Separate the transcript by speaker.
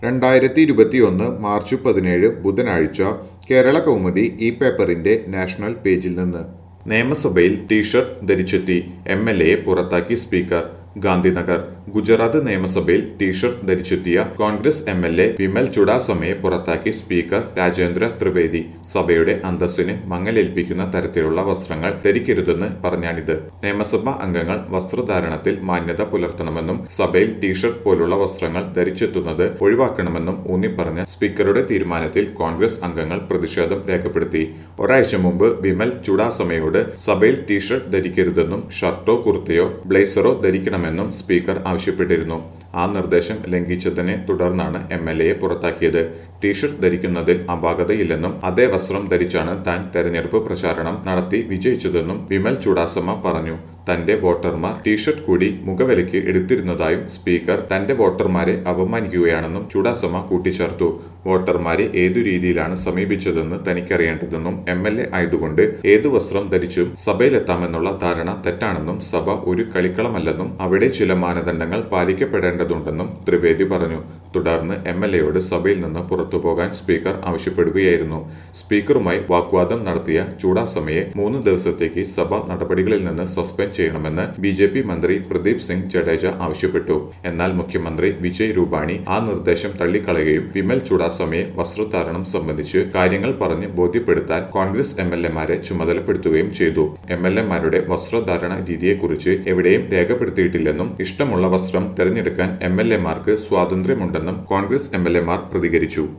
Speaker 1: രണ്ടായിരത്തി ഇരുപത്തിയൊന്ന് മാർച്ച് പതിനേഴ് ബുധനാഴ്ച കേരള കൗമുദി ഈ പേപ്പറിന്റെ നാഷണൽ പേജിൽ നിന്ന് നിയമസഭയിൽ ടീഷർട്ട് ധരിച്ചെത്തി എം എൽ എയെ പുറത്താക്കി സ്പീക്കർ ഗാന്ധിനഗർ ഗുജറാത്ത് നിയമസഭയിൽ ടീഷർട്ട് ധരിച്ചെത്തിയ Congress M L A Vimal ചുഡാസമയെ പുറത്താക്കി സ്പീക്കർ രാജേന്ദ്ര ത്രിവേദി സഭയുടെ അന്തസ്സിന് മങ്ങലേൽപ്പിക്കുന്ന തരത്തിലുള്ള വസ്ത്രങ്ങൾ ധരിക്കരുതെന്ന് പറഞ്ഞാണിത് നിയമസഭാ അംഗങ്ങൾ വസ്ത്രധാരണത്തിൽ മാന്യത പുലർത്തണമെന്നും സഭയിൽ ടീഷർട്ട് പോലുള്ള വസ്ത്രങ്ങൾ ധരിച്ചെത്തുന്നത് ഒഴിവാക്കണമെന്നും ഊന്നിപ്പറഞ്ഞ സ്പീക്കറുടെ തീരുമാനത്തിൽ കോൺഗ്രസ് അംഗങ്ങൾ പ്രതിഷേധം രേഖപ്പെടുത്തി ഒരാഴ്ച മുമ്പ് വിമൽ ചുഡാസമയോട് സഭയിൽ ടീഷർട്ട് ധരിക്കരുതെന്നും ഷർട്ടോ കുർത്തയോ ബ്ലേസറോ ധരിക്കണമെന്നും സ്പീക്കർ ആവശ്യപ്പെട്ടിരുന്നു ആ നിർദ്ദേശം ലംഘിച്ചതിനെ തുടർന്നാണ് എം എൽ എയെ പുറത്താക്കിയത് ടീഷർട്ട് ധരിക്കുന്നതിൽ അപാകതയില്ലെന്നും അതേ വസ്ത്രം ധരിച്ചാണ് താൻ തെരഞ്ഞെടുപ്പ് പ്രചാരണം നടത്തി വിജയിച്ചതെന്നും വിമൽ ചുഡാസമ പറഞ്ഞു തന്റെ വോട്ടർമാർ ടീഷർട്ട് കൂടി മുഖവിലയ്ക്ക് എടുത്തിരുന്നതായും സ്പീക്കർ തന്റെ വോട്ടർമാരെ അപമാനിക്കുകയാണെന്നും ചുഡാസമ കൂട്ടിച്ചേർത്തു വോട്ടർമാരെ ഏതു രീതിയിലാണ് സമീപിച്ചതെന്ന് തനിക്കറിയേണ്ടതെന്നും എം എൽ എ ആയതുകൊണ്ട് ഏതു വസ്ത്രം ധരിച്ചും സഭയിലെത്താമെന്നുള്ള ധാരണ തെറ്റാണെന്നും സഭ ഒരു കളിക്കളമല്ലെന്നും അവിടെ ചില മാനദണ്ഡങ്ങൾ പാലിക്കപ്പെടേണ്ടതുണ്ടെന്നും ത്രിവേദി പറഞ്ഞു തുടർന്ന് എം എൽ എയോട് സഭയിൽ നിന്ന് പുറത്തുപോകാൻ സ്പീക്കർ ആവശ്യപ്പെടുകയായിരുന്നു സ്പീക്കറുമായി വാഗ്വാദം നടത്തിയ ചൂടാസമയെ മൂന്ന് ദിവസത്തേക്ക് സഭ നടപടികളിൽ നിന്ന് സസ്പെൻഡ് ചെയ്യണമെന്ന് ബി ജെ പി മന്ത്രി പ്രദീപ് സിംഗ് ജഡേജ ആവശ്യപ്പെട്ടു എന്നാൽ മുഖ്യമന്ത്രി വിജയ് രൂപാണി ആ നിർദ്ദേശം തള്ളിക്കളയുകയും വിമൽ ചുഡാസമയെ വസ്ത്രധാരണം സംബന്ധിച്ച് കാര്യങ്ങൾ പറഞ്ഞ് ബോധ്യപ്പെടുത്താൻ കോൺഗ്രസ് എം എൽ എമാരെ ചുമതലപ്പെടുത്തുകയും ചെയ്തു എം എൽ എമാരുടെ വസ്ത്രധാരണ രീതിയെക്കുറിച്ച് എവിടെയും രേഖപ്പെടുത്തിയിട്ടില്ലെന്നും ഇഷ്ടമുള്ള വസ്ത്രം തെരഞ്ഞെടുക്കാൻ എം എൽ എമാർക്ക് സ്വാതന്ത്ര്യമുണ്ടെന്നും കോൺഗ്രസ് എം എൽ എമാർ പ്രതികരിച്ചു